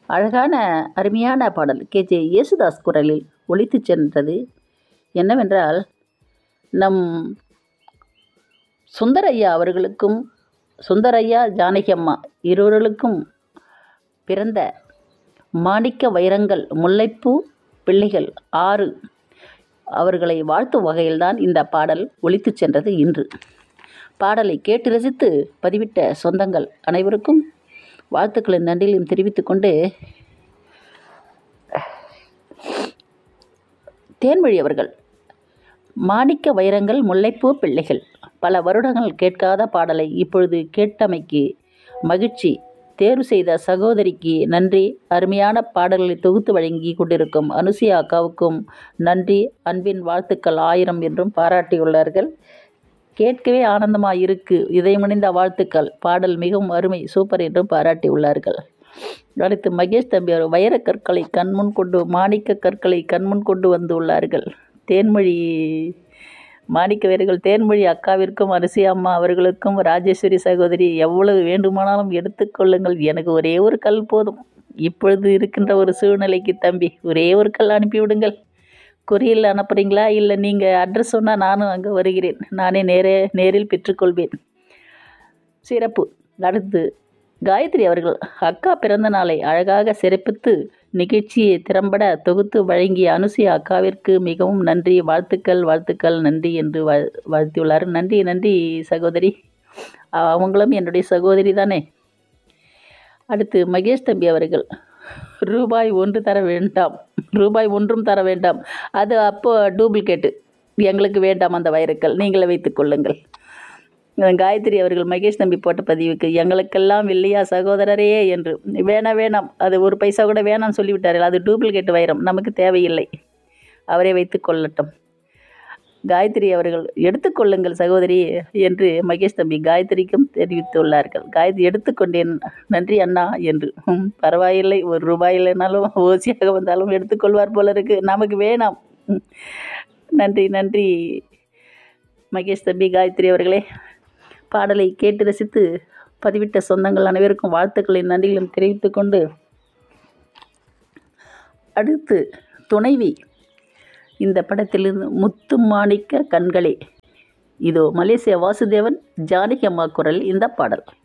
அழகான அருமையான பாடல் கே ஜே யேசுதாஸ் குரலில் ஒலித்துச் சென்றது என்னவென்றால் நம் சுந்தரையா அவர்களுக்கும் சுந்தரையா ஜானகி அம்மா இருவர்களுக்கும் பிறந்த மாணிக்க வைரங்கள் முல்லைப்பூ பிள்ளைகள் ஆறு அவர்களை வாழ்த்தும் வகையில்தான் இந்த பாடல் ஒலித்துச் சென்றது இன்று பாடலை கேட்டு ரசித்து பதிவிட்ட சொந்தங்கள் அனைவருக்கும் வாழ்த்துக்களின் நன்றிகளையும் தெரிவித்துக் கொண்டு தேன்மொழி அவர்கள் மாணிக்க வைரங்கள் முல்லைப்பூ பிள்ளைகள் பல வருடங்கள் கேட்காத பாடலை இப்பொழுது கேட்டமைக்கு மகிழ்ச்சி தேர்வு செய்த சகோதரிக்கு நன்றி அருமையான பாடல்களை தொகுத்து வழங்கி கொண்டிருக்கும் அனுசியா அக்காவுக்கும் நன்றி அன்பின் வாழ்த்துக்கள் ஆயிரம் என்றும் பாராட்டியுள்ளார்கள் கேட்கவே ஆனந்தமாக இருக்கு இதயமணிந்த வாழ்த்துக்கள் பாடல் மிகவும் அருமை சூப்பர் என்றும் பாராட்டியுள்ளார்கள் அடுத்து மகேஷ் தம்பி அவர் வைரக் கற்களை கண்முன் கொண்டு மாணிக்க கற்களை கண்முன் கொண்டு வந்துள்ளார்கள் தேன்மொழி மாணிக்க வீரர்கள் தேன்மொழி அக்காவிற்கும் அரிசி அம்மா அவர்களுக்கும் ராஜேஸ்வரி சகோதரி எவ்வளவு வேண்டுமானாலும் எடுத்துக்கொள்ளுங்கள் எனக்கு ஒரே ஒரு கல் போதும் இப்பொழுது இருக்கின்ற ஒரு சூழ்நிலைக்கு தம்பி ஒரே ஒரு கல் அனுப்பிவிடுங்கள் கொரியரில் அனுப்புகிறீங்களா இல்லை நீங்கள் அட்ரஸ் சொன்னால் நானும் அங்கே வருகிறேன் நானே நேரே நேரில் பெற்றுக்கொள்வேன் சிறப்பு அடுத்து காயத்ரி அவர்கள் அக்கா பிறந்த நாளை அழகாக சிறப்பித்து நிகழ்ச்சியை திறம்பட தொகுத்து வழங்கிய அனுசியா அக்காவிற்கு மிகவும் நன்றி வாழ்த்துக்கள் வாழ்த்துக்கள் நன்றி என்று வாழ் வாழ்த்தியுள்ளார் நன்றி நன்றி சகோதரி அவங்களும் என்னுடைய சகோதரி தானே அடுத்து மகேஷ் தம்பி அவர்கள் ரூபாய் ஒன்று தர வேண்டாம் ரூபாய் ஒன்றும் தர வேண்டாம் அது அப்போ டூப்ளிகேட்டு எங்களுக்கு வேண்டாம் அந்த வைரக்கல் நீங்களே வைத்துக் கொள்ளுங்கள் காயத்ரி அவர்கள் மகேஷ் தம்பி போட்ட பதிவுக்கு எங்களுக்கெல்லாம் இல்லையா சகோதரரே என்று வேணாம் வேணாம் அது ஒரு பைசா கூட வேணாம்னு சொல்லிவிட்டார்கள் அது டூப்ளிகேட் வைரம் நமக்கு தேவையில்லை அவரே வைத்து கொள்ளட்டும் காயத்ரி அவர்கள் எடுத்துக்கொள்ளுங்கள் சகோதரி என்று மகேஷ் தம்பி காயத்ரிக்கும் தெரிவித்துள்ளார்கள் காயத்ரி எடுத்துக்கொண்டேன் நன்றி அண்ணா என்று "ம், பரவாயில்லை ஒரு ரூபாய் இல்லைனாலும் ஓசியாக வந்தாலும் எடுத்துக்கொள்வார் போல இருக்கு நமக்கு வேணாம் ம், நன்றி நன்றி மகேஷ் தம்பி காயத்ரி அவர்களே பாடலை கேட்டு ரசித்து பதிவிட்ட சொந்தங்கள் அனைவருக்கும் வாழ்த்துக்களின் நன்றிகளும் தெரிவித்துக் கொண்டு அடுத்து துணைவி இந்த படத்திலிருந்து முத்து மாணிக்க கண்களே இதோ மலேசிய வாசுதேவன் ஜானகி அம்மா குரல் இந்த பாடல்